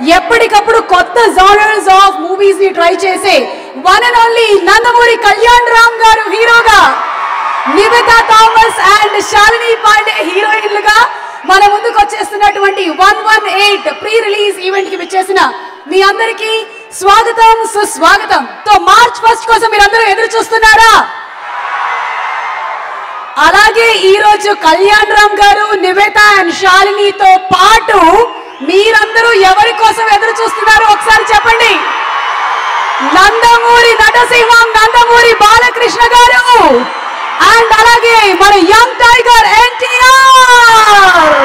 ఎప్పటికప్పుడు కొత్త genres of movies ని ట్రై చేసే one and only Nandamuri Kalyan Ram garu హీరోగా నివేత థామస్ అండ్ శాలిని పాండే హీరోయిన్లుగా మన ముందుకు వచ్చేస్తున్నటువంటి one one eight pre release event కి విచ్చేసిన మీ అందరికీ స్వాగతం సుస్వాగతం తో మార్చ్ ఫస్ట్ కోసం మీరందరూ ఎదురు చూస్తున్నారా అలాగే ఈ రోజు కళ్యాణ్ రామ్ గారు నివేత అండ్ శాలినితో పాటు మీరందరూ ఎవరి కోసం ఎదురు చూస్తున్నారు ఒకసారి చెప్పండి నందమూరి నటసింహం నందమూరి బాలకృష్ణ గారు అండ్ అలాగే మన యంగ్ టైగర్ ఎన్టీఆర్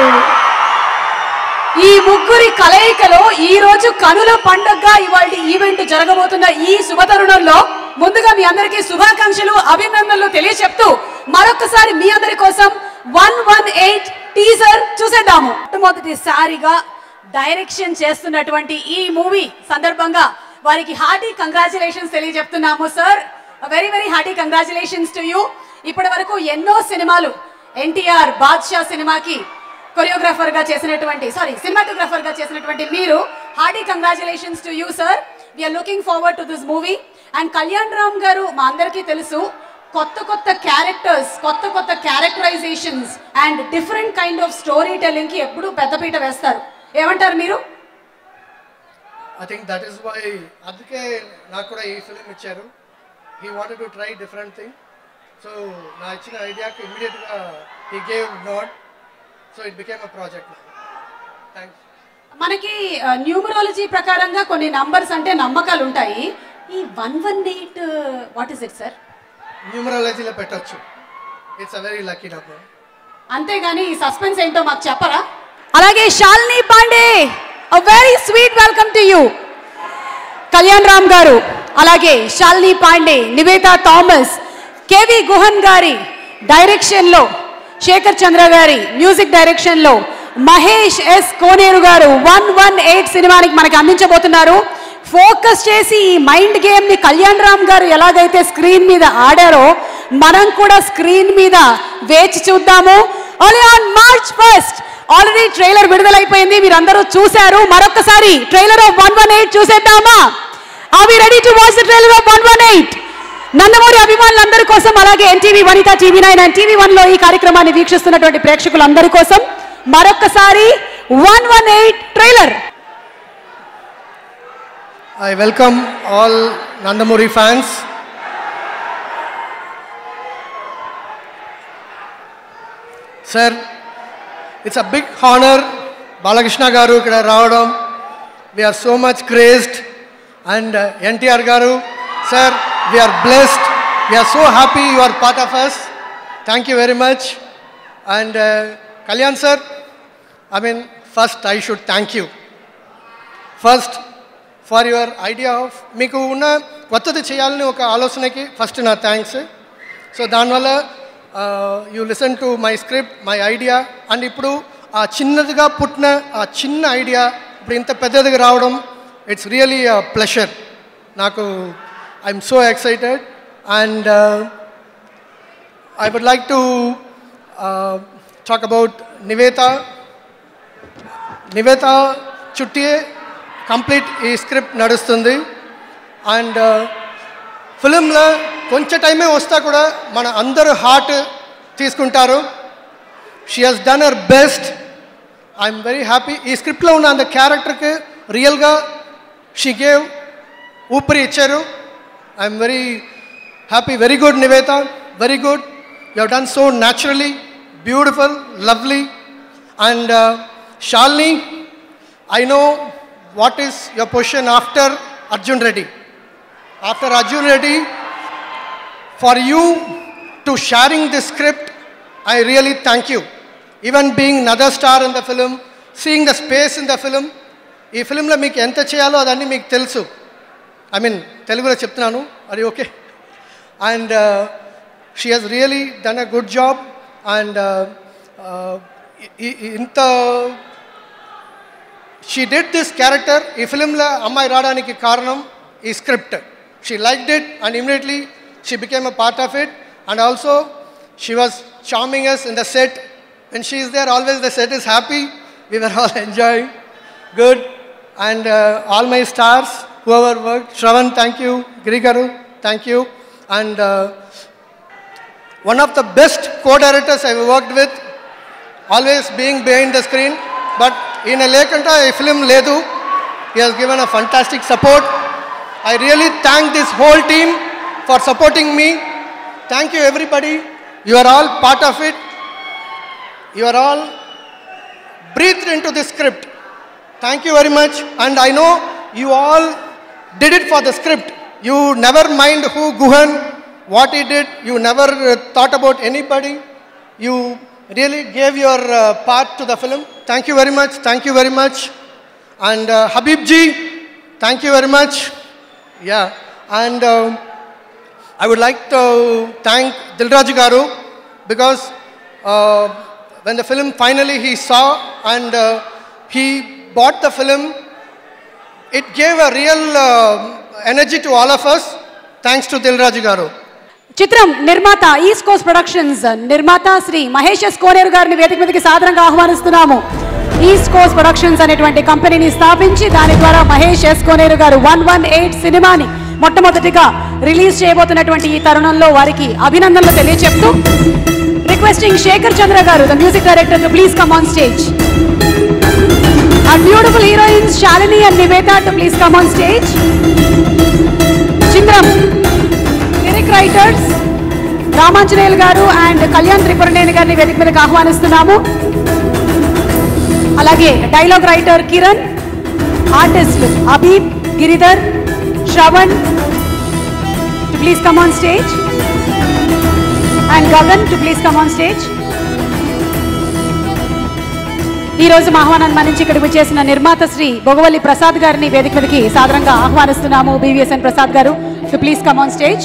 ఈ ముగ్గురి కలయికలో ఈ రోజు కనుల పండుగగా ఇవాళ ఈవెంట్ జరగబోతున్న ఈ శుభతరుణంలో ముందుగా మీ అందరికీ శుభాకాంక్షలు అభినందనలు తెలియచెప్తూ మరొకసారి మీ అందరి కోసం వన్ వన్ ఎయిట్ టీజర్ చూసేద్దాము మొట్టమొదటిసారిగా డైరెక్షన్ చేస్తున్నటువంటి ఈ మూవీ సందర్భంగా వారికి హార్టీ కంగ్రాచులేషన్స్ తెలియజెప్తున్నాము sir very very hearty congratulations to you ఇప్పటి వరకు ఎన్నో సినిమాలు ఎన్టీఆర్ బాద్షా సినిమాకి కొరియోగ్రాఫర్ గా చేసినటువంటి సారీ సినిమాటోగ్రాఫర్ గా చేసినటువంటి మీరు hearty congratulations to you sir we are looking forward to this movie and Kalyan Ram garu మా అందరికీ తెలుసు కొత్త కొత్త క్యారెక్టర్స్ కొత్త కొత్త characterisations and different kind of story telling కి ఎప్పుడు పెద్దపీట వేస్తారు ఏమంటారు మీరు I think that is why అందుకే నాకు కూడా ఈ ఫిలిం ఇచ్చారు he wanted to try different thing so నా ఇచ్చిన ఐడియాకి ఇమ్మీడియట్గా he gave not so it became a project thanks మనకి న్యూమరాలజీ ప్రకారంగా కొన్ని నంబర్స్ అంటే నమ్మకాలు ఉంటాయి ఈ one one eight what is it sir న్యూమరాలజీలో పెట్టొచ్చు it's a very lucky number అంతేగాని ఈ సస్పెన్స్ ఏంటో మాకు చెప్పరా అలాగే Shalini Pandey very sweet welcome to you Kalyan Ram garu అలాగే శాలిని పాండే నివేత థామస్ కేవి గుహన్ గారి డైరెక్షన్ లో శేఖర్ చంద్ర గారి మ్యూజిక్ డైరెక్షన్ లో మహేష్ ఎస్ కోనేరు గారు వన్ వన్ ఎయిట్ సినిమానికి మనకి అందించబోతున్నారు ఫోకస్ చేసి ఈ మైండ్ గేమ్ ని కళ్యాణ్ రామ్ గారు ఎలాగైతే స్క్రీన్ మీద ఆడారో మనం కూడా స్క్రీన్ మీద వేచి చూద్దాము only on March first already trailer విడుదలైపోయింది మీరందరూ చూశారు మరొకసారి trailer of one one eight చూసేద్దామా are we ready to watch the trailer of one one eight Nandamuri అభిమానులందరి కోసం అలాగే NTV Vanitha TV nine and TV one లో ఈ కార్యక్రమాన్ని వీక్షిస్తున్నటువంటి ప్రేక్షకులందరి కోసం మరొకసారి one one eight trailer I welcome all Nandamuri fans sir it's a big honour Balakrishna garu ఇక్కడ రావడం we are so much crazed and NTR garu sir we are blessed we are so happy you are part of us thank you very much and Kalyan sir I mean first I should thank you first for your idea of మీకు ఉన్న కొత్తది చేయాలని ఒక ఆలోచనకి ఫస్ట్ నా thanks so దానివల్ల you listen to my script my idea and ఇప్పుడు ఆ చిన్నదిగా పుట్టిన ఆ చిన్న ఐడియా ఇప్పుడు ఇంత పెద్దదిగా రావడం ఇట్స్ రియలీ ప్లెషర్ నాకు I'm so excited and I would like to talk about Nivetha Nivetha చుట్టియే కంప్లీట్ ఈ స్క్రిప్ట్ నడుస్తుంది అండ్ ఫిలింలో కొంచెం టైమే వస్తా కూడా మన అందరూ హార్ట్ తీసుకుంటారు she has done her best I'm very happy ఈ స్క్రిప్ట్లో ఉన్న అంత క్యారెక్టర్కి రియల్గా షీ గేవ్ ఊపిరి ఇచ్చారు I'm very happy very good Nivetha very good you done so naturally beautiful lovely and Shalini I know what is your position after Arjun Reddy? After Arjun Reddy, for you to sharing the script, I really thank you. Even being another star in the film, seeing the space in the film, ఈ ఫిలింలో మీకు ఎంత చేయాలో అదన్నీ మీకు తెలుసు I mean తెలుగులో చెప్తున్నాను అది okay and she has really done a good job and ఇంత షీ డిడ్ దిస్ క్యారెక్టర్ ఈ ఫిలింలో అమ్మాయి రావడానికి కారణం ఈ script she like it and immediately she became a part of it and also she was charming us in the set when she is there always the set is happy we were all enjoy good and uh, all my stars, whoever worked. Shravan, thank you. Grigaru, thank you. And uh, one of the best co-directors I've worked with, always being behind the screen. But in a Lekanta, a film Ledu, he has given a fantastic support. I really thank this whole team for supporting me. Thank you, everybody. You are all part of it. You are all breathed into the script. Thank you very much. And I know you all did it for the script. You never mind who Guhan, what he did. You never uh, thought about anybody. You really gave your uh, part to the film. Thank you very much. Thank you very much. And uh, Habib ji, thank you very much. Yeah. And um I would like to thank Dilraj Garu because uh, when the film finally he saw and uh, he bought the film, it gave a real uh, energy to all of us. Thanks to Dilraj Garu. చిత్రం నిర్మాత east Coast productions నిర్మాత Shri Mahesh yes కోనేరు గారిని వేదిక మీదకి సాదరంగా ఆహ్వానిస్తున్నాము east Coast productions అనేటువంటి కంపెనీని స్థాపించి దాని ద్వారా మహేష్ ఎస్ కోనేరు గారు వన్ వన్ ఎయిట్ సినిమాని మొట్టమొదటిగా రిలీజ్ చేయబోతున్నటువంటి ఈ తరుణంలో వారికి అభినందనలు తెలియజెప్తూ requesting Shekhar Chandra garu the music director to please come on stage and beautiful heroines Shalini and Nivetha to please come on stage చిత్రం lyric writers Ramanjaneyulu garu and Kalyan Tripuraneni గారిని వేదిక మీదకి ఆహ్వానిస్తున్నాము అలాగే dialogue writer Kiran artist Abeeb Giridhar Shravan to please come on stage and Gagan to please come on stage ఈ రోజు మా ఆహ్వానాన్ని మన్నించి ఇక్కడికి వచ్చేసిన నిర్మాత శ్రీ బొగవల్లి ప్రసాద్ గారిని వేదిక మీదకి సాదరంగా ఆహ్వానిస్తున్నాము BVSN Prasad garu to please come on stage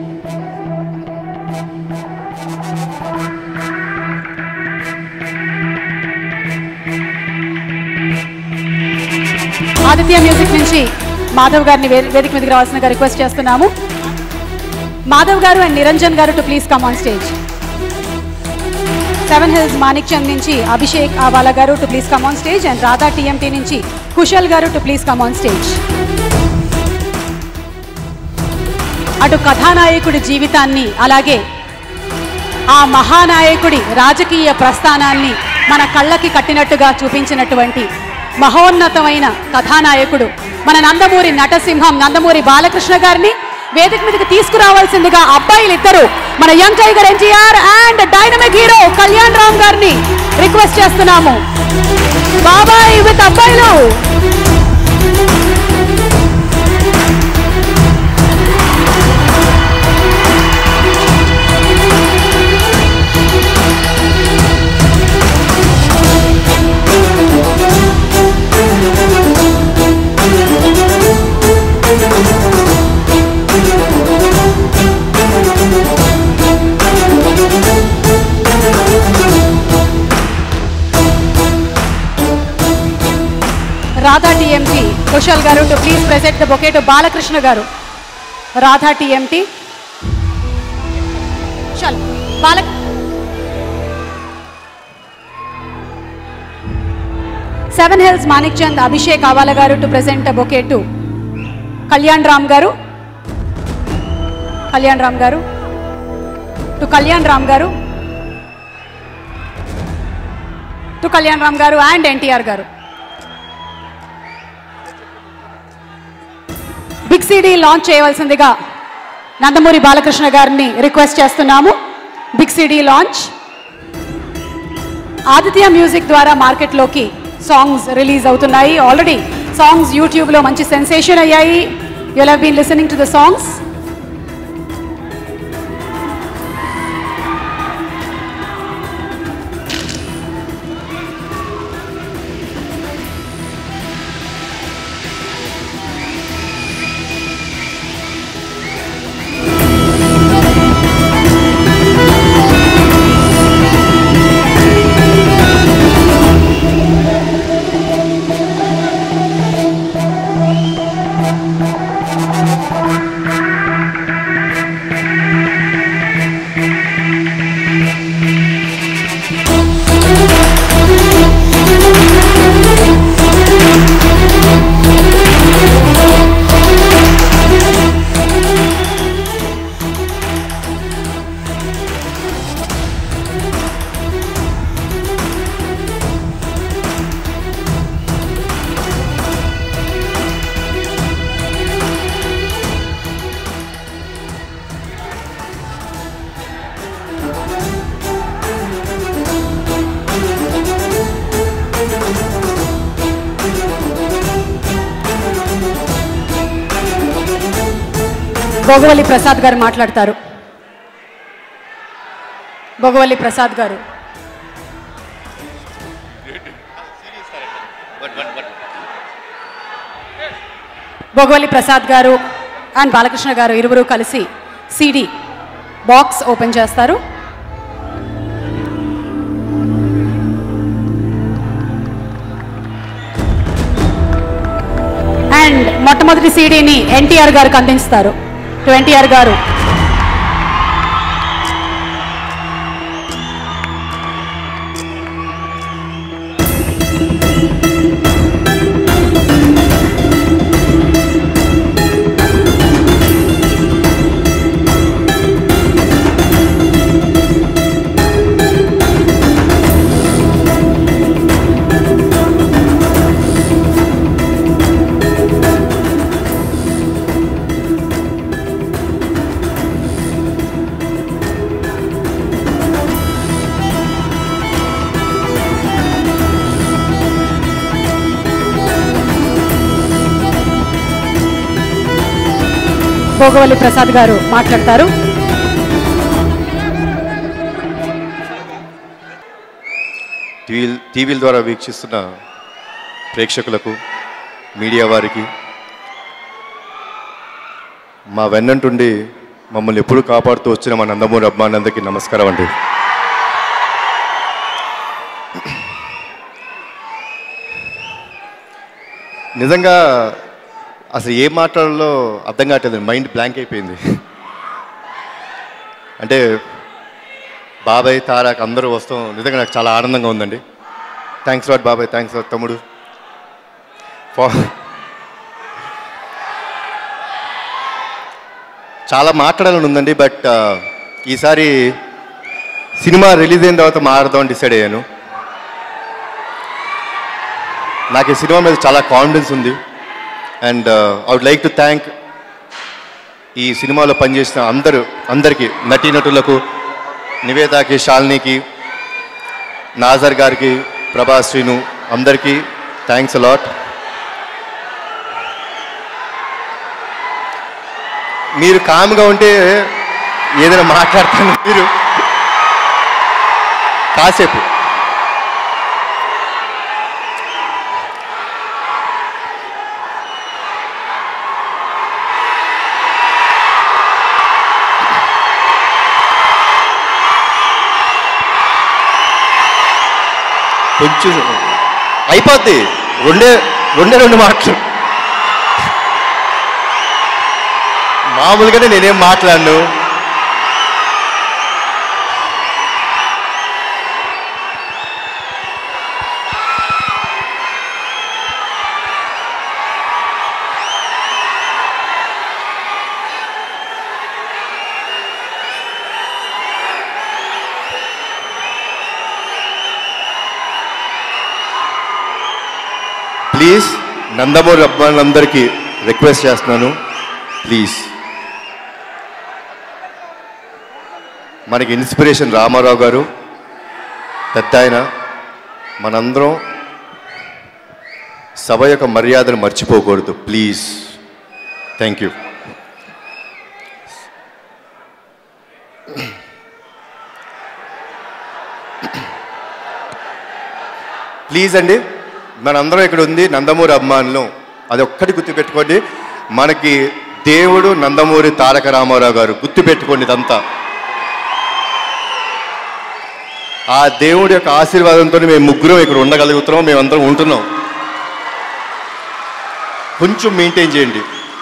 Aditya music నుంచి మాధవ్ గారిని వే- వేదిక మీదకి రావాల్సిన రిక్వెస్ట్ చేస్తున్నాము మాధవ్ గారు and Niranjan garu to please come on stage Seven Hills Manik Chand నుంచి Abhishek Avala garu to please come on stage and Radha TMT నుంచి Kushal garu to please come on stage అటు కథానాయకుడి జీవితాన్ని అలాగే ఆ మహానాయకుడి రాజకీయ ప్రస్థానాన్ని మన కళ్ళకి కట్టినట్టుగా చూపించినటువంటి మహోన్నతమైన కథానాయకుడు మన నందమూరి నటసింహం నందమూరి బాలకృష్ణ గారిని వేదిక మీదకి తీసుకురావాల్సిందిగా అబ్బాయిలు ఇద్దరు మన young tiger NTR and dynamic hero Kalyan Ram గారిని రిక్వెస్ట్ చేస్తున్నాము బాబాయ్ విత్ అబ్బాయిలు Radha TMT Kushal garu to please present the bouquet to Balakrishna garu Radha TMT చల్ బాల Seven Hills Manik Chand Abhishek Avala garu to present bouquet to Kalyan Ram garu Kalyan Ram గారు టు కళ్యాణ్ రామ్ గారు టు కళ్యాణ్ రామ్ గారు అండ్ ఎన్టీఆర్ గారు బిగ్ సిడీ లాంచ్ చేయవలసిందిగా నందమూరి బాలకృష్ణ గారిని రిక్వెస్ట్ చేస్తున్నాము big CD launch Aditya music ద్వారా మార్కెట్లోకి సాంగ్స్ రిలీజ్ అవుతున్నాయి ఆల్రెడీ సాంగ్స్ యూట్యూబ్లో మంచి సెన్సేషన్ అయ్యాయి you have been listening to the songs Bhogavalli Prasad garu మాట్లాడతారు భోగవల్లి ప్రసాద్ గారు భోగవల్లి ప్రసాద్ గారు అండ్ బాలకృష్ణ గారు ఇరువురు కలిసి సిడి బాక్స్ ఓపెన్ చేస్తారు అండ్ మొట్టమొదటి సీడీని ఎన్టీఆర్ గారికి అందిస్తారు టు ఎన్టీఆర్ గారు భోగవల్లి ప్రసాద్ గారు మాట్లాడతారు టీవీ టీవీల ద్వారా వీక్షిస్తున్న ప్రేక్షకులకు మీడియా వారికి మా వెన్నంటుండి మమ్మల్ని ఎప్పుడు కాపాడుతూ వచ్చిన మా నందమూరి అభిమానందరికీ నమస్కారం అండి నిజంగా అసలు ఏం మాట్లాడాలో అర్థం కావట్లేదు మైండ్ బ్లాంక్ అయిపోయింది అంటే బాబాయ్ తారాక్ అందరూ వస్తాం నిజంగా నాకు చాలా ఆనందంగా ఉందండి థ్యాంక్స్ లాట్ బాబాయ్ థ్యాంక్స్ లాట్ తమ్ముడు ఫా- చాలా మాట్లాడాలని ఉందండి బట్ ఈసారి సినిమా రిలీజ్ అయిన తర్వాత మాట్లాడదామని డిసైడ్ అయ్యాను నాకు ఈ సినిమా మీద చాలా కాన్ఫిడెన్స్ ఉంది and I would like to thank ఈ సినిమాలో పనిచేసిన అందరూ అందరికీ నటీనటులకు నివేదాకి శాలినికి నాజర్ గారికి ప్రభాస్ శ్రీను అందరికీ థ్యాంక్స్ అలాట్ మీరు కామ్గా ఉంటే ఏదైనా మాట్లాడతాను మీరు కాసేపు కొంచెం అయిపోద్ది రెండే రెండే రెండు మాటలు మామూలుగానే నేనేం మాట్లాడను ప్లీజ్ నందమూరి అభిమానులందరికీ రిక్వెస్ట్ చేస్తున్నాను ప్లీజ్ మనకి ఇన్స్పిరేషన్ రామారావు గారు పెద్ద ఆయన మనందరం సభ యొక్క మర్యాదను మర్చిపోకూడదు ప్లీజ్ థ్యాంక్ యూ ప్లీజ్ అండి మనందరం ఇక్కడ ఉంది నందమూరి అభిమానులు అది ఒక్కటి గుర్తుపెట్టుకోండి మనకి దేవుడు నందమూరి తారక రామారావు గారు గుర్తుపెట్టుకోండి ఇదంతా ఆ దేవుడి యొక్క ఆశీర్వాదంతో మేము ముగ్గురం ఇక్కడ ఉండగలుగుతున్నాం మేమందరం ఉంటున్నాం కొంచెం మెయింటైన్ చేయండి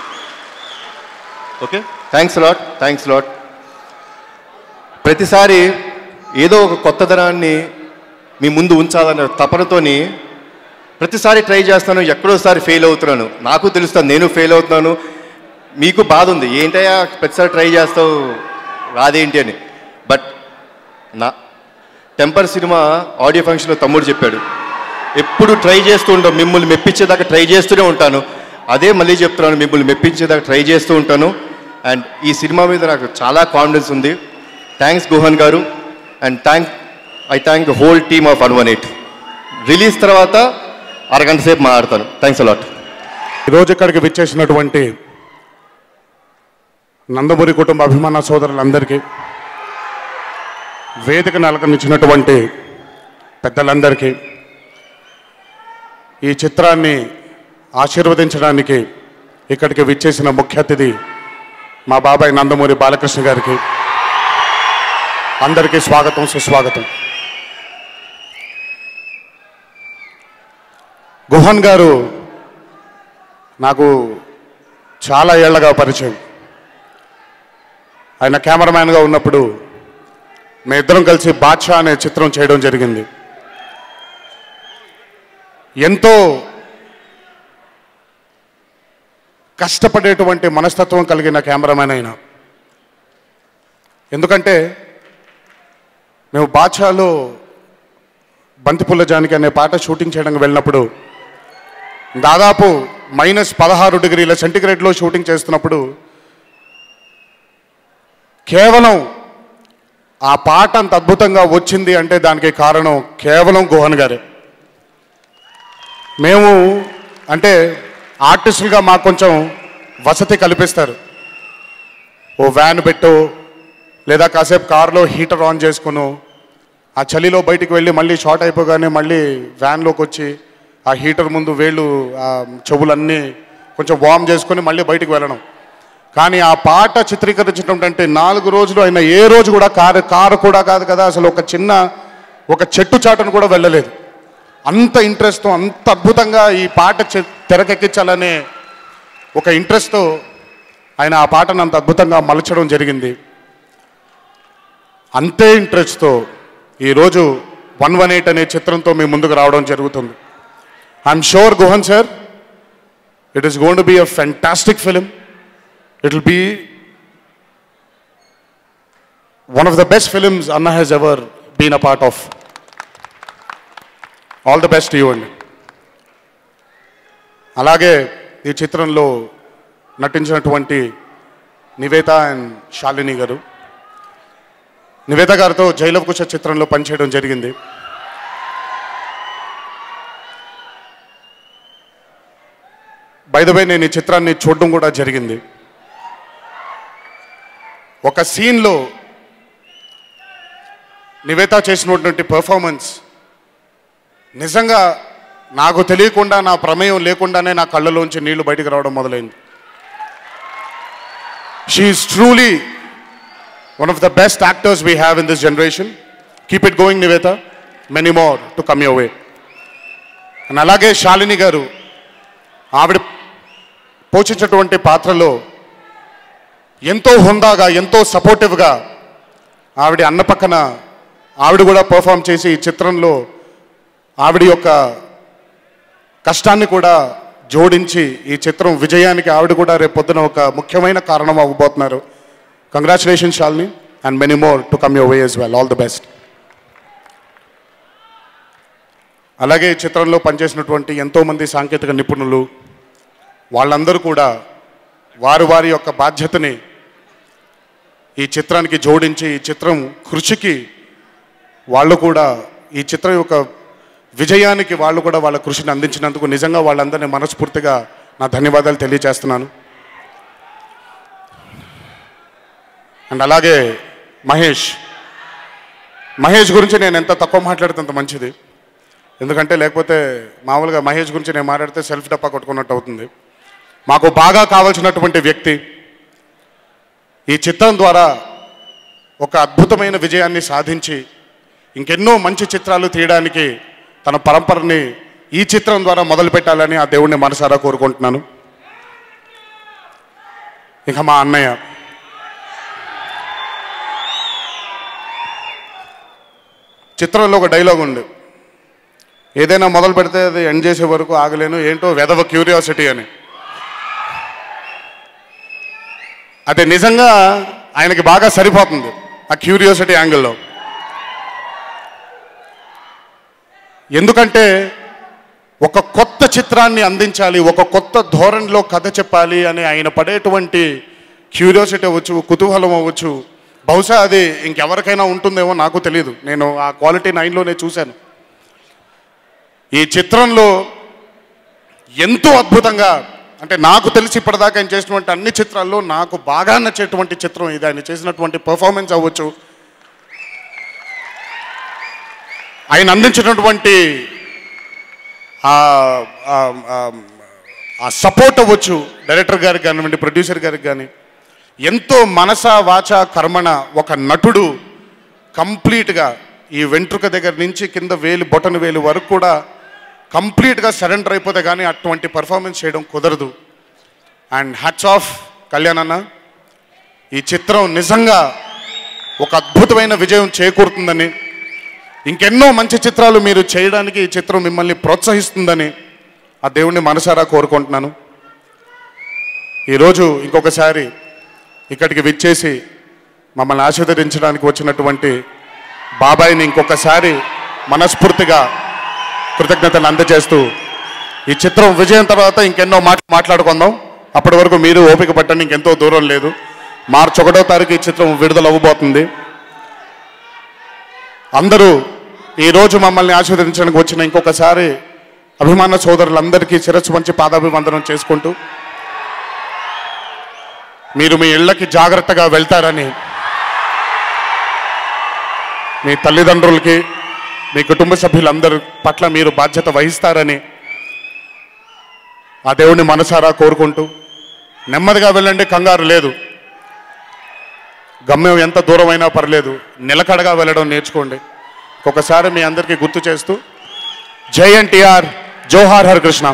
okay thanks lot thanks lot ప్రతిసారి ఏదో ఒక కొత్తదనాన్ని మీ ముందు ఉంచాలన్న తపనతోని ప్రతిసారి ట్రై చేస్తాను ఎక్కడోసారి ఫెయిల్ అవుతున్నాను నాకు తెలుస్తాను నేను ఫెయిల్ అవుతున్నాను మీకు బాధ ఉంది ఏంటయ్యా ప్రతిసారి ట్రై చేస్తావు రాదేంటి అని బట్ నా టెంపర్ సినిమా ఆడియో ఫంక్షన్లో తమ్ముడు చెప్పాడు ఎప్పుడు ట్రై చేస్తూ ఉంటాం మిమ్మల్ని మెప్పించేదాకా ట్రై చేస్తూనే ఉంటాను అదే మళ్ళీ చెప్తున్నాను మిమ్మల్ని మెప్పించేదాకా ట్రై చేస్తూ ఉంటాను అండ్ ఈ సినిమా మీద నాకు చాలా కాన్ఫిడెన్స్ ఉంది thanks Guhan garu and thank I thank the whole team of one one eight release తర్వాత అరగంట సేపు మాట్లాడతాను థ్యాంక్స్ అలాట్ ఈరోజు ఇక్కడికి విచ్చేసినటువంటి నందమూరి కుటుంబ అభిమాన సోదరులందరికీ వేదిక నెలకొనిచ్చినటువంటి పెద్దలందరికీ ఈ చిత్రాన్ని ఆశీర్వదించడానికి ఇక్కడికి విచ్చేసిన ముఖ్య అతిథి మా బాబాయ్ నందమూరి బాలకృష్ణ గారికి అందరికీ స్వాగతం సుస్వాగతం గుహన్ గారు నాకు చాలా ఏళ్లగా పరిచయం ఆయన కెమెరామ్యాన్గా ఉన్నప్పుడు మేమిద్దరం కలిసి బాద్షా అనే చిత్రం చేయడం జరిగింది ఎంతో కష్టపడేటువంటి మనస్తత్వం కలిగిన కెమెరామ్యాన్ అయినా ఎందుకంటే మేము బాద్షాలో బంతిపుల్ల జానికి అనే పాట షూటింగ్ చేయడానికి వెళ్ళినప్పుడు దాదాపు మైనస్ పదహారు డిగ్రీల సెంటిగ్రేడ్లో షూటింగ్ చేస్తున్నప్పుడు కేవలం ఆ పాట అంత అద్భుతంగా వచ్చింది అంటే దానికి కారణం కేవలం గుహన్ గారే మేము అంటే ఆర్టిస్టులుగా మాకు కొంచెం వసతి కల్పిస్తారు ఓ వ్యాన్ పెట్టు లేదా కాసేపు కారులో హీటర్ ఆన్ చేసుకును ఆ చలిలో బయటికి వెళ్ళి మళ్ళీ షార్ట్ అయిపోగానే మళ్ళీ వ్యాన్లోకి వచ్చి ఆ హీటర్ ముందు వేళ్ళు ఆ చెవులన్నీ కొంచెం వార్మ్ చేసుకొని మళ్ళీ బయటికి వెళ్ళడం కానీ ఆ పాట చిత్రీకరించడం అంటే నాలుగు రోజులు అయినా ఏ రోజు కూడా కారు కారు కూడా కాదు కదా అసలు ఒక చిన్న ఒక చెట్టు చాటును కూడా వెళ్ళలేదు అంత ఇంట్రెస్ట్తో అంత అద్భుతంగా ఈ పాట చె- తెరకెక్కించాలనే ఒక ఇంట్రెస్ట్తో ఆయన ఆ పాటను అంత అద్భుతంగా మలచడం జరిగింది అంతే ఇంట్రెస్ట్తో ఈరోజు వన్ వన్ ఎయిట్ అనే చిత్రంతో మీ ముందుకు రావడం జరుగుతుంది I'm sure Guhan sir it is going to be a fantastic film it will be one of the best films అన్న has ever been a part of all the best you అండి అలాగే ఈ చిత్రంలో నటించినటువంటి నివేత అండ్ శాలిని గారు నివేత గారితో జైలవకుశ చిత్రంలో పనిచేయడం జరిగింది బై నేను ఈ చిత్రాన్ని చూడడం కూడా జరిగింది ఒక సీన్లో నివేత చేసినటువంటి పర్ఫార్మెన్స్ నిజంగా నాకు తెలియకుండా నా ప్రమేయం లేకుండానే నా కళ్ళలోంచి నీళ్లు బయటికి రావడం మొదలైంది she is truly one of the best actors we have in this generation keep it going Nivetha many more to come your way and అలాగే శాలిని గారు ఆవిడ పోషించినటువంటి పాత్రలో ఎంతో హుందాగా ఎంతో సపోర్టివ్గా ఆవిడ అన్న పక్కన ఆవిడ కూడా పర్ఫామ్ చేసి ఈ చిత్రంలో ఆవిడ యొక్క కష్టాన్ని కూడా జోడించి ఈ చిత్రం విజయానికి ఆవిడ కూడా రేపు పొద్దున ఒక ముఖ్యమైన కారణం అవ్వబోతున్నారు congratulation Shalini and many more to come your way as well all the best అలాగే ఈ చిత్రంలో పనిచేసినటువంటి ఎంతోమంది సాంకేతిక నిపుణులు వాళ్ళందరూ కూడా వారి వారి యొక్క బాధ్యతని ఈ చిత్రానికి జోడించి ఈ చిత్రం కృషికి వాళ్ళు కూడా ఈ చిత్రం యొక్క విజయానికి వాళ్ళు కూడా వాళ్ళ కృషిని అందించినందుకు నిజంగా వాళ్ళందరినీ మనస్ఫూర్తిగా నా ధన్యవాదాలు తెలియజేస్తున్నాను అండ్ అలాగే మహేష్ మహేష్ గురించి నేను ఎంత తక్కువ మాట్లాడితే అంత మంచిది ఎందుకంటే లేకపోతే మామూలుగా మహేష్ గురించి నేను మాట్లాడితే సెల్ఫ్ డప్పా కొట్టుకున్నట్టు అవుతుంది మాకు బాగా కావాల్సినటువంటి వ్యక్తి ఈ చిత్రం ద్వారా ఒక అద్భుతమైన విజయాన్ని సాధించి ఇంకెన్నో మంచి చిత్రాలు తీయడానికి తన పరంపరని ఈ చిత్రం ద్వారా మొదలు పెట్టాలని ఆ దేవుణ్ణి మనసారా కోరుకుంటున్నాను ఇక మా అన్నయ్య చిత్రంలో ఒక డైలాగ్ ఉంది ఏదైనా మొదలు పెడితే అది ఎండ్ చేసే వరకు ఆగలేను ఏంటో వెదవ క్యూరియాసిటీ అని అది నిజంగా ఆయనకి బాగా సరిపోతుంది ఆ క్యూరియాసిటీ యాంగిల్లో ఎందుకంటే ఒక కొత్త చిత్రాన్ని అందించాలి ఒక కొత్త ధోరణిలో కథ చెప్పాలి అని ఆయన పడేటువంటి క్యూరియాసిటీ అవ్వచ్చు కుతూహలం అవ్వచ్చు బహుశా అది ఇంకెవరికైనా ఉంటుందేమో నాకు తెలియదు నేను ఆ క్వాలిటీ నైన్లోనే చూశాను ఈ చిత్రంలో ఎంతో అద్భుతంగా అంటే నాకు తెలిసి ఇప్పటిదాకా ఆయన చేసినటువంటి అన్ని చిత్రాల్లో నాకు బాగా నచ్చేటువంటి చిత్రం ఇది ఆయన చేసినటువంటి పర్ఫార్మెన్స్ అవ్వచ్చు ఆయన అందించినటువంటి ఆ- ఆ- ఆ- ఆ సపోర్ట్ అవ్వచ్చు డైరెక్టర్ గారికి కానివ్వండి ప్రొడ్యూసర్ గారికి కానీ ఎంతో మనస వాచ కర్మణ ఒక నటుడు కంప్లీట్గా ఈ వెంట్రుక దగ్గర నుంచి కింద వేలు బొటన వేలు వరకు కూడా కంప్లీట్గా సరెండర్ అయిపోతే కానీ అటువంటి పర్ఫార్మెన్స్ చేయడం కుదరదు అండ్ హ్యాట్స్ ఆఫ్ కళ్యాణ్ అన్న ఈ చిత్రం నిజంగా ఒక అద్భుతమైన విజయం చేకూరుతుందని ఇంకెన్నో మంచి చిత్రాలు మీరు చేయడానికి ఈ చిత్రం మిమ్మల్ని ప్రోత్సహిస్తుందని ఆ దేవుణ్ణి మనసారా కోరుకుంటున్నాను ఈరోజు ఇంకొకసారి ఇక్కడికి విచ్చేసి మమ్మల్ని ఆశీర్వదించడానికి వచ్చినటువంటి బాబాయిని ఇంకొకసారి మనస్ఫూర్తిగా కృతజ్ఞతలు అందజేస్తూ ఈ చిత్రం విజయం తర్వాత ఇంకెన్నో మాట మాట్లాడుకుందాం అప్పటి వరకు మీరు ఓపిక పట్టండి ఇంకెంతో దూరం లేదు మార్చి ఒకటో తారీఖు ఈ చిత్రం విడుదల అవ్వబోతుంది అందరూ ఈరోజు మమ్మల్ని ఆశీర్వదించడానికి వచ్చిన ఇంకొకసారి అభిమాన సోదరులందరికీ శిరస్సు వంచి పాదాభివందనం చేసుకుంటూ మీరు మీ ఇళ్ళకి జాగ్రత్తగా వెళ్తారని మీ తల్లిదండ్రులకి మీ కుటుంబ సభ్యులందరి పట్ల మీరు బాధ్యత వహిస్తారని ఆ దేవుణ్ణి మనసారా కోరుకుంటూ నెమ్మదిగా వెళ్ళండి కంగారు లేదు గమ్యం ఎంత దూరమైనా పర్లేదు నిలకడగా వెళ్ళడం నేర్చుకోండి ఒకసారి మీ అందరికీ గుర్తు చేస్తూ జై ఎన్టీఆర్ జోహార్ Harikrishna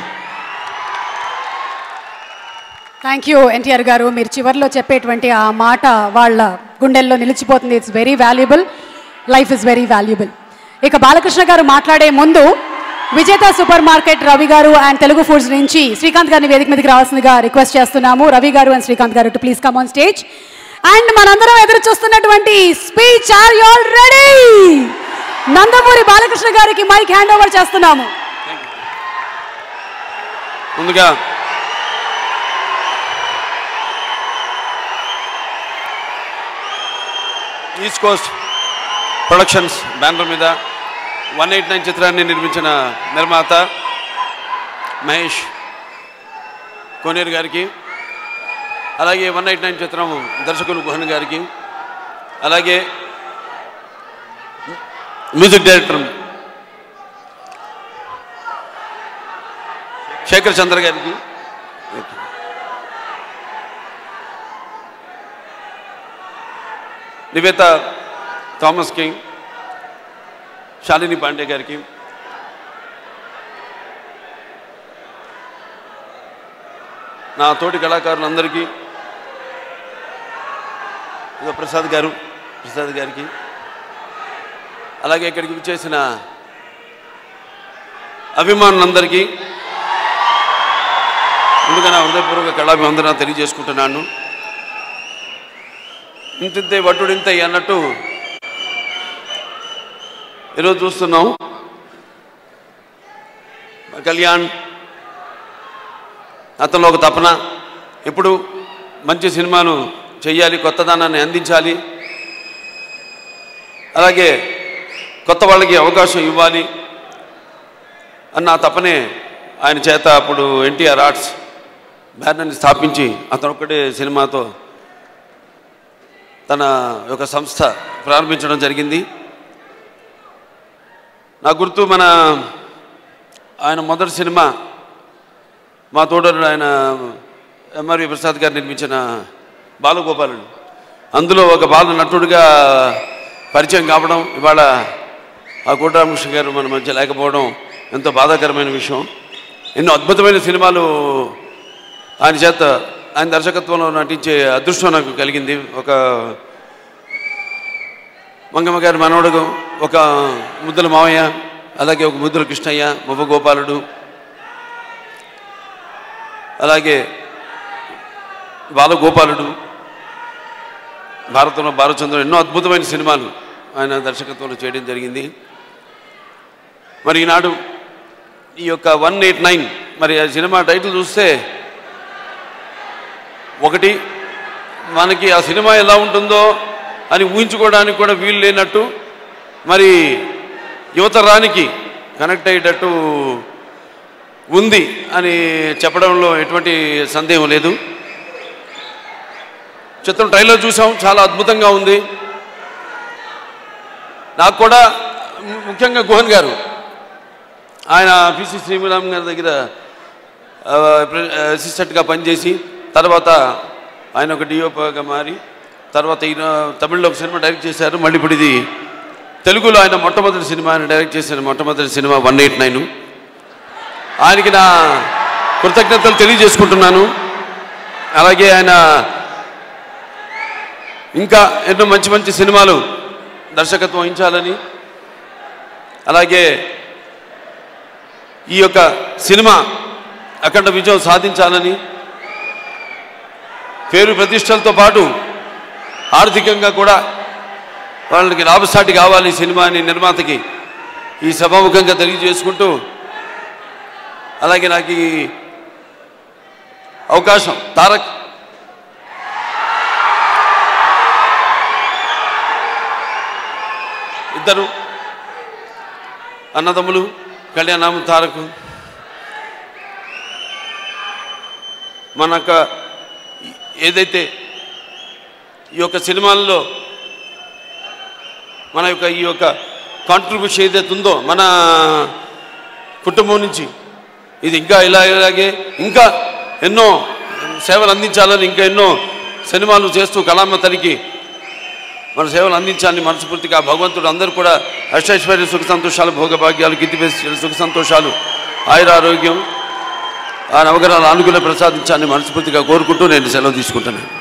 thank you NTR garu మీరు చివరిలో చెప్పేటువంటి ఆ మాట వాళ్ళ గుండెల్లో నిలిచిపోతుంది it's very valuable life is very valuable ఇక బాలకృష్ణ గారు మాట్లాడే ముందు విజేత సూపర్ మార్కెట్ రవి గారు అండ్ తెలుగు ఫుడ్స్ నుంచి శ్రీకాంత్ గారిని వేదిక మీదకి రావాల్సిందిగా రిక్వెస్ట్ చేస్తున్నాము రవి గారు and Srikanth garu to please come on stage and మనందరం ఎదురు చూస్తున్నటువంటి speech are you all ready Nandamuri Balakrishna గారికి మైక్ హ్యాండ్ ఓవర్ చేస్తున్నాము ముందుగా ఈస్ట్ కోస్ట్ ప్రొడక్షన్స్ బ్యానర్ మీద వన్ ఎయిట్ నైన్ చిత్రాన్ని నిర్మించిన నిర్మాత మహేష్ కోనేరు గారికి అలాగే వన్ ఎయిట్ నైన్ చిత్రం దర్శకులు గుహన్ గారికి అలాగే మ్యూజిక్ డైరెక్టర్ శేఖర్ చంద్ర గారికి నివేత థామస్ కింగ్ శాలిని పాండే గారికి నా తోటి కళాకారులందరికీ ఇదో ప్రసాద్ గారు ప్రసాద్ గారికి అలాగే ఇక్కడికి విచ్చేసిన అభిమానులందరికీ ముందుగా నా హృదయపూర్వక కళాభివందన తెలియజేసుకుంటున్నాను ఇంతింతే వట్టుడింతే అన్నట్టు ఈరోజు చూస్తున్నాం కళ్యాణ్ అతనిలో ఒక తపన ఎప్పుడు మంచి సినిమాను చెయ్యాలి కొత్తదనాన్ని అందించాలి అలాగే కొత్త వాళ్ళకి అవకాశం ఇవ్వాలి అన్న ఆ తపనే ఆయన చేత అప్పుడు ఎన్టీఆర్ ఆర్ట్స్ బ్యానర్ని స్థాపించి అతను ఒక్కటే సినిమాతో తన యొక్క సంస్థ ప్రారంభించడం జరిగింది నా గుర్తు మన ఆయన మొదటి సినిమా మా తోడరు ఆయన ఎంఆర్వి ప్రసాద్ గారు నిర్మించిన బాలగోపాలుడు అందులో ఒక బాల నటుడిగా పరిచయం కావడం ఇవాళ ఆ కోటరామకృష్ణ గారు మన మధ్య లేకపోవడం ఎంతో బాధాకరమైన విషయం ఎన్నో అద్భుతమైన సినిమాలు ఆయన చేత ఆయన దర్శకత్వంలో నటించే అదృష్టం నాకు కలిగింది ఒక మంగమ్మ గారి మనవడు ఒక ముద్దుల మావయ్య అలాగే ఒక ముద్దుల కృష్ణయ్య మువ్వ గోపాలుడు అలాగే బాలగోపాలుడు భారతంలో బాలచంద్రుడు ఎన్నో అద్భుతమైన సినిమాలు ఆయన దర్శకత్వంలో చేయడం జరిగింది మరి ఈనాడు ఈ యొక్క వన్ ఎయిట్ నైన్ మరి ఆ సినిమా టైటిల్ చూస్తే ఒకటి మనకి ఆ సినిమా ఎలా ఉంటుందో అని ఊహించుకోవడానికి కూడా వీలు లేనట్టు మరి యువతరానికి కనెక్ట్ అయ్యేటట్టు ఉంది అని చెప్పడంలో ఎటువంటి సందేహం లేదు చిత్రం ట్రైలర్ చూసాం చాలా అద్భుతంగా ఉంది నాకు కూడా ము- ముఖ్యంగా గోహన్ గారు ఆయన పిసి శ్రీరామ్ గారి దగ్గర ఆ, ప్ర- అసిస్టెంట్గా పనిచేసి తర్వాత ఆయన ఒక డిఓగా మారి తర్వాత ఈయన తమిళ్లో ఒక సినిమా డైరెక్ట్ చేశారు మళ్ళీ ఇప్పుడు ఇది తెలుగులో ఆయన మొట్టమొదటి సినిమా ఆయన డైరెక్ట్ చేసిన మొట్టమొదటి సినిమా వన్ ఎయిట్ నైన్ ఆయనకి నా కృతజ్ఞతలు తెలియజేసుకుంటున్నాను అలాగే ఆయన ఇంకా ఎన్నో మంచి మంచి సినిమాలు దర్శకత్వం వహించాలని అలాగే ఈ యొక్క సినిమా అఖండ విజయం సాధించాలని పేరు ప్రతిష్టలతో పాటు ఆర్థికంగా కూడా వాళ్ళకి లాభసాటి కావాలి ఈ సినిమాని నిర్మాతకి ఈ సభాముఖంగా తెలియజేసుకుంటూ అలాగే నాకు ఈ అవకాశం తారక్ ఇద్దరు అన్నదమ్ములు కళ్యాణం తారకు మన యొక్క ఏదైతే ఈ యొక్క సినిమాల్లో మన యొక్క ఈ యొక్క కాంట్రిబ్యూషన్ ఏదైతే ఉందో మన కుటుంబం నుంచి ఇది ఇంకా ఇలా ఇలాగే ఇంకా ఎన్నో సేవలు అందించాలని ఇంకా ఎన్నో సినిమాలు చేస్తూ కళామ తరికి మన సేవలు అందించాలని మనస్ఫూర్తిగా భగవంతుడు అందరూ కూడా అష్టైశ్వర్య సుఖ సంతోషాలు భోగభాగ్యాలు గిద్దిపేసి సుఖ సంతోషాలు ఆయుర ఆరోగ్యం ఆ నవగ్రహాల అనుకూల ప్రసాదించాలని మనస్ఫూర్తిగా కోరుకుంటూ నేను సెలవు తీసుకుంటున్నాను